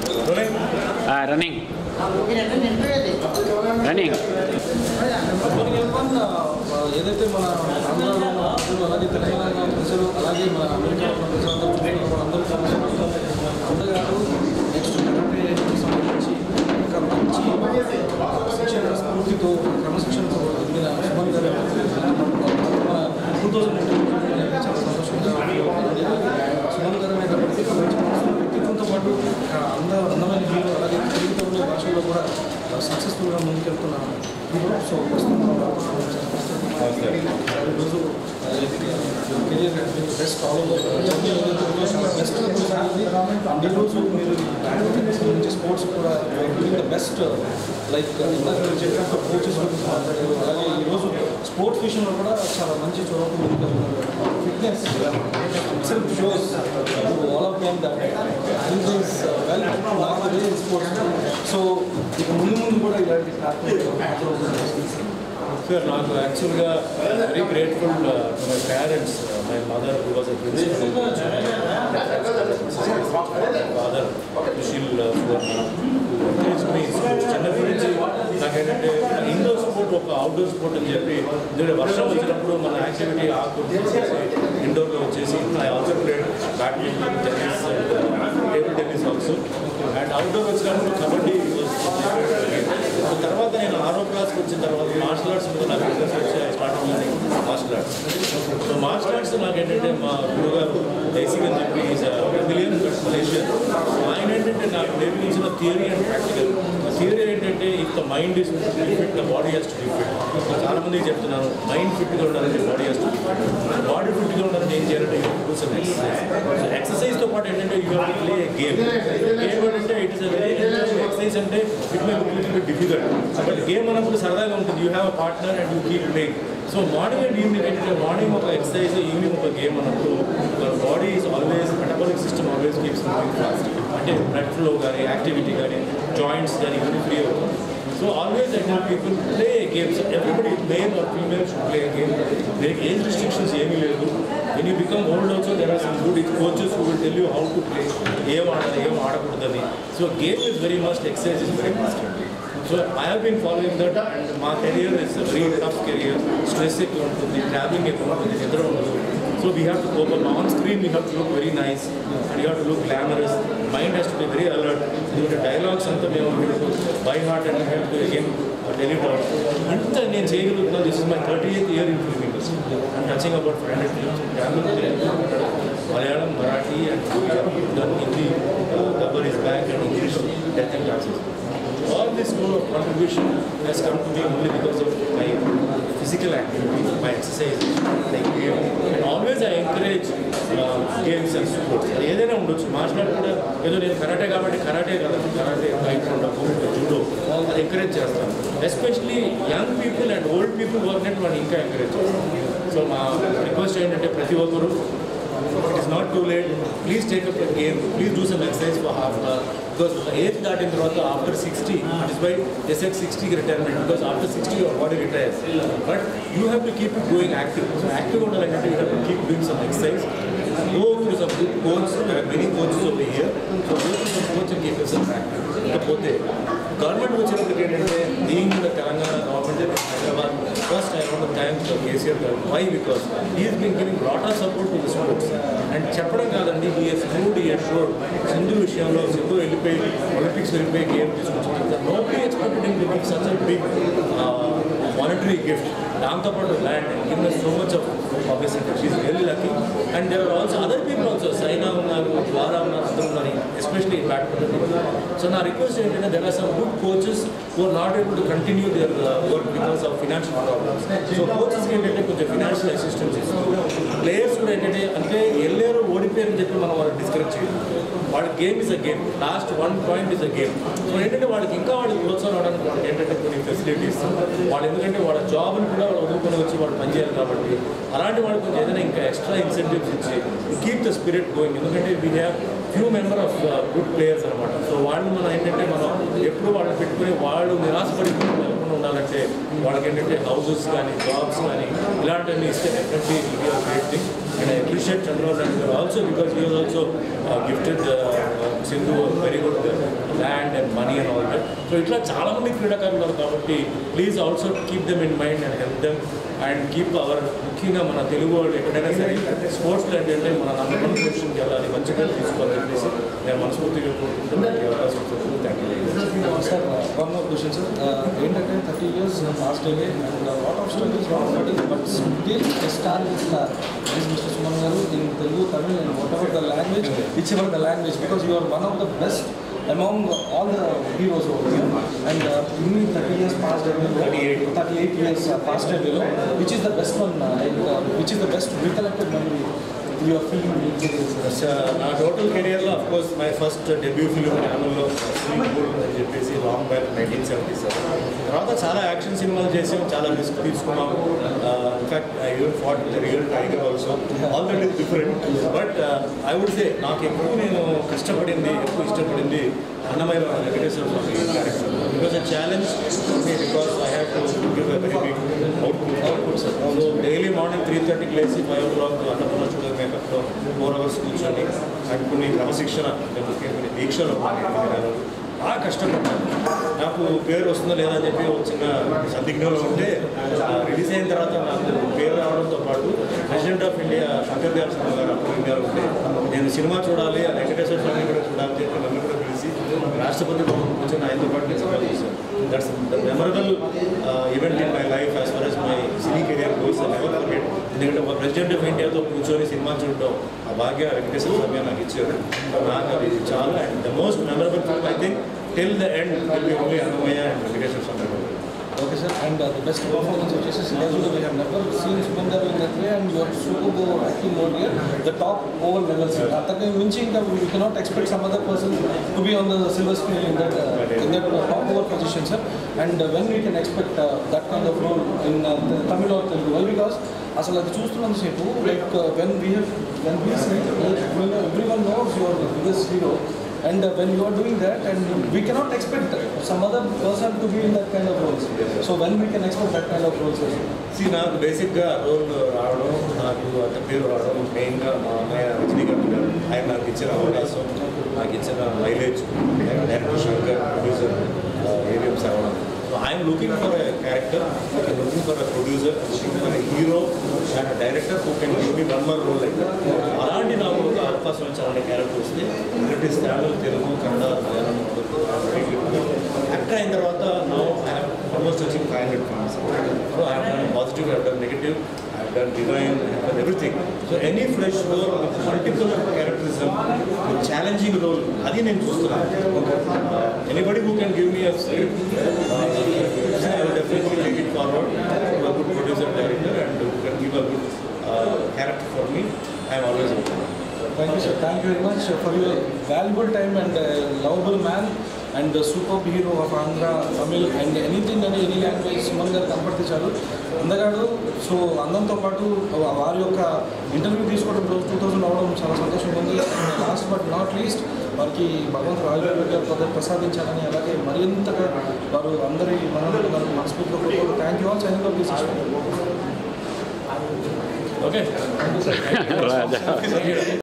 Running running మన ఏదైతే మన ఆంధ్రాలో ఉన్న ప్రజలు అలాగే తెలంగాణ ప్రజలు అలాగే మన అమెరికాలో ఉన్న ప్రజలందరూ చూస్తున్న వాళ్ళందరూ సంతోషంగా ఉండగారు నెక్స్ట్ కరాటే సంబంధించి ఒక మంచి శిక్షణ స్ఫూర్తితో క్రమశిక్షణతో పొందిన సుమన్ గారు మన టూ థౌజండ్ చాలా సంతోషంగా ఉంది. సుమన్ గారు అనేటప్పటికీ ఒక మంచి మనసు, వ్యక్తిత్వంతో పాటు ఒక అంద అందమైన హీరో అలాగే తెలుగులో భాషల్లో కూడా సక్సెస్ఫుల్గా ముందుకెళ్తున్న హీరో సో ప్రస్తుతం ఈరోజు career best all over journey ఏదైతే ఉందో చాలా బెస్ట్ అండ్ ఈరోజు మీరు బ్యాడ్మింటన్ సంబంధించి స్పోర్ట్స్ కూడా డూయింగ్ ద బెస్ట్ లైక్ ఇందాక మీరు చెప్పినట్టు కోచెస్ గురించి మాట్లాడారు అలాగే ఈరోజు స్పోర్ట్స్ విషయంలో కూడా చాలా మంచి చొరవ ముందుకెళ్తున్నారు fitness itself shows to all of them that this is uh, well nowadays in sports. So, ఇక ముందు ముందు కూడా ఇలాంటి కార్యక్రమాలు సార్ నాకు యాక్చువల్గా very grateful to my parents my mother who was a principal father Sushil encourage me చిన్నప్పటి నుంచి నాకేంటంటే ఇండోర్ స్పోర్ట్ ఒక అవుట్డోర్ స్పోర్ట్ అని చెప్పి ఎందుకంటే వర్షం వచ్చినప్పుడు మన యాక్టివిటీ ఆకూడదు ఇండోర్లో వచ్చేసి I also played badminton tennis table tennis also and outdoor వచ్చినప్పుడు కబడ్డీ తర్వాత నేను ఆరో క్లాస్కి వచ్చిన తర్వాత మార్షల్ ఆర్ట్స్ మీద నాకు ఇంట్రెస్ట్ వచ్చి స్టార్ట్ అయింది martial arts so martial arts నాకు ఏంటంటే మా గురుగారు బేసిక్ అని చెప్పి మిలియన్ మలేషియన్ ఆయన ఏంటంటే నాకు నేర్పించిన థియరీ అండ్ ప్రాక్టికల్ థియరీ ఏంటంటే if the mind is fit the body has to be fit చాలా మంది చెప్తున్నాను మైండ్ ఫిట్గా ఉండాలంటే body has to be fit body ఫిట్గా ఉండాలంటే ఏం చేయాలంటే డూ సమ్ ఎక్సర్సైజ్ ఎక్సర్సైజ్తో పాటు ఏంటంటే you have play game game ఏంటంటే ఇట్ ఇస్ వెరీ ఎక్సర్సైజ్ అంటే it may look little difficult but game అన్నప్పుడు సరదాగా ఉంటుంది you have a partner and you keep playing so morning and evening ఏంటంటే morning ఒక ఎక్సర్సైజ్ ఈవినింగ్ ఒక game అన్నప్పుడు body is always metabolic system always keeps moving fast అంటే blood flow కానీ activity కానీ జాయింట్స్ కానీ ఇవన్నీ ఫ్రీ అవుతుంది so always I tell people play games everybody male or female should play game దీనికి age restrictions ఏమీ లేదు when you become old also there are some good coaches who will tell you how to play ఏం ఆడాలి ఏం ఆడకూడదని so game is very must exercise is very must so I have been following that and మా career is very tough career stress ఎక్కువ ఉంటుంది traveling ఎక్కువ ఉంటుంది నిద్ర ఉండదు so we have to cope on screen we have to look very nice and you have to look glamorous mind has to be very alert ఎందుకంటే dialogues అంతా మేము by heart and have to again deliver అంత నేను చేయగలుగుతున్నాను this is my thirty eighth year in film industry and touching about five hundred films Tamil Telugu Malayalam Marathi and then Hindi Gabbar is back and English death and dances all this role of contribution has come to me only because of my physical activity, my exercise, like game. And always I encourage uh, games and sports. అది ఏదైనా ఉండొచ్చు martial art కూడా ఏదో నేను karate కాబట్టి karate కదా karate bike ఉండకు judo అది ఎంకరేజ్ చేస్తాను especially young people and old people work వాళ్ళు ఇంకా ఎంకరేజ్ చేస్తాను సో మా రిక్వెస్ట్ ఏంటంటే ప్రతి ఒక్కరు It is not too late. Please take up a game. Please do some exercise for half an hour. Because age దాటిన తర్వాత after 60, that is why they said 60 retirement. Because after 60 your body retires. But you have to keep it going active. So active ఉండాలంటే you have to keep doing some exercise. Go through some good coach. There are many coaches over here. So go through some coach and keep yourself active. ఇకపోతే government వచ్చినప్పటికి ఏంటంటే being the Telangana government Hyderabad first I want thank KCR గారు why because is been giving lot of support to the sports and చెప్పడం కాదండి ఈ స్కూడ్ ఈ showed Sindhu విషయంలో సింధు వెళ్ళిపోయి ఒలింపిక్స్ వెళ్ళిపోయి గేమ్ తీసుకొచ్చింది no be expected in giving such a big monetary gift దాంతోపాటు land give so much of obviously she's very lucky and there are also other people also Saina ఉన్నారు ద్వారా ఉన్నారు అందరూ ఉన్నారు ఎస్పెషలీ బ్యాడ్మింటన్ సో నా request ఏంటంటే there are some good coaches who are not able to continue their work because of financial problems so కోచెస్కి ఏంటంటే కొంచెం ఫినాన్షియల్ అసిస్టెన్స్ ఇస్తుంది ప్లేయర్స్ కూడా ఏంటంటే అంటే వెళ్ళారు ఓడిపోయారని చెప్పి మనం వాళ్ళు డిస్కరేజ్ చేయాలి వాళ్ళ game is a game lost one point is a game so ఏంటంటే వాళ్ళకి ఇంకా వాళ్ళకి ప్రోత్సాహం అవడానికి వాళ్ళకి ఏంటంటే కొన్ని ఫెసిలిటీస్ వాళ్ళు ఎందుకంటే వాళ్ళ జాబ్ని కూడా వాళ్ళు వదులుకొని వచ్చి వాళ్ళు పనిచేయాలి కాబట్టి అలాంటి వాళ్ళకి కొంచెం ఏదైనా ఇంకా ఎక్స్ట్రా ఇన్సెంటివ్స్ ఇచ్చి కీప్ ద స్పిరిట్ గోయింగ్ ఎందుకంటే we have few member of good players అనమాట సో వాళ్ళు మనం ఏంటంటే మనం ఎప్పుడు వాళ్ళని పెట్టుకుని వాళ్ళు నిరాశపడి వెళ్ళకుండా ఉండాలంటే వాళ్ళకి ఏంటంటే హౌసెస్ కానీ జాబ్స్ కానీ ఇలాంటివన్నీ ఇస్తే definitely great thing and I appreciate Chandrababu Naidu garu also because he was also gifted Sindhu very good land and money and all that so ఇట్లా చాలా మంది క్రీడాకారులు ఉన్నారు కాబట్టి please also keep them in mind and help them and keep our ముఖ్యంగా మన తెలుగు వాళ్ళు ఎక్కడైనా సరే స్పోర్ట్స్లో ఏంటంటే మన నమ్మకం పొజిషన్కి వెళ్ళాలి మంచిగా తీసుకోవాలని చెప్పేసి నేను మనస్ఫూర్తిగా కోరుకుంటున్నాను ఈ అవకాశం ఇచ్చినందుకు thank you sir one more question sir ఏంటంటే thirty years past away and lot of studies but still star star is mister Suman garu in Telugu Tamil and whatever the language it's ever the language because you are one of the best among all the heroes over here and uh, in 30 years past away 38. 38 years uh, past away which is the best one uh, and, uh, which is the best recollected memory you are feeling in this నా total కెరియర్లో of course my first debut film ఛానల్లో swimming pool అని చెప్పేసి long back nineteen seventy seven తర్వాత చాలా action సినిమాలు చేసాం చాలా రిస్క్ తీసుకున్నాం ఇన్ఫాక్ట్ ఐ యూన్ fought real tiger also all that is different but I would say నాకు ఎక్కువ నేను కష్టపడింది ఎక్కువ ఇష్టపడింది Annamayya Venkateswara Swamy character because a challenge because I have to give a very big output output sir so daily morning three థర్టీకి లేచి five o'clock Annapurna studio మేకప్లో four hours కూర్చొని అండ్ కొన్ని క్రమశిక్షణ లేకపోతే కొన్ని దీక్షలు ఉన్నాయి. బాగా కష్టపడ్డాను నాకు పేరు వస్తుందో లేదా అని చెప్పి ఒక చిన్న సందిగ్ధంలో ఉంటే రిలీజ్ అయిన తర్వాత నాకు పేరు రావడంతో పాటు president of India Shankar Dayal Sharma garu అప్పుడు ఇండియాలో ఉంటే నేను సినిమా చూడాలి ఆ వెంకటేశ్వర స్వామి కూడా చూడాలి అని చెప్పి నన్ను కూడా పిలిచి రాష్ట్రపతి భవన్ కూర్చొని ఆయనతో పాటు నేను సినిమా చూశాను that's the memorable event in my life as far as my cine career goals never forget ఎందుకంటే ఒక ప్రెసిడెంట్ ఆఫ్ ఇండియాతో కూర్చొని సినిమా చూడడం ఆ భాగ్య వెంకటేశ్వర స్వామి నాకు ఇచ్చారు నాకు అది చాలా and the most memorable film I think till the end will be only Annamayya and Venkateswara Swamy Okay, sir. And uh, the best performance which is Siddhartha, we have never seen Sumandar in that way, and you are super go acting mode here. The top over levels. అంతకు మించి ఇంకా we cannot expect some other person to be on the silver screen in that uh, in that uh, top over position, sir. And uh, when we can expect uh, that kind of role in uh, the Tamil or Telugu? Why? Because అసలు అది చూస్తున్నంతసేపు like when we when we see every one knows your biggest hero And uh, when you are doing that, and we cannot expect some other person to be in that kind of roles. So when we can expect that kind of roles? sir? సి నాకు బేసిక్గా role రావడం నాకు అంత పేరు రావడం మెయిన్గా మా అన్నయ్య రజనీకాంత్ గారు ఆయన నాకు ఇచ్చిన అవకాశం నాకు ఇచ్చిన mileage director Shankar producer AVM Shravanam so I'm looking for a character I'm looking for a producer looking for a hero and director who can give me one more role like అలాంటి నాకు ఒక అవకాశం ఇచ్చారనే క్యారెక్టర్ వస్తే it is Tamil Telugu Kannada Malayalam actor అయిన తర్వాత no I have almost వచ్చింగ్ five hundred films so I have done positive I done negative I have done divine done everything so any fresh role with multiple characterism with challenging role అది నేను చూస్తున్నాను anybody who can give me a script I will definitely take it forward to good producer director and can give a good character for me I'm always open Thank you, sir. Thank you very much for your valuable time and uh, lovable man and the super hero of Andhra, Tamil and anything and any language Suman garu కనపడితే అందగాడు so అందంతో పాటు వారి యొక్క interview తీసుకోవడం రోజు two thousand అవడం చాలా సంతోషంగా ఉంది లాస్ట్ బట్ నాట్ లీస్ట్ వారికి భగవంతుడు రాజబాబు గారు పదవి ప్రసాదించాలని అలాగే మరింతగా వారు అందరి మనల్ని మనస్ఫూర్తిగా కోరుకోవడం thank you all signing off this okay Raja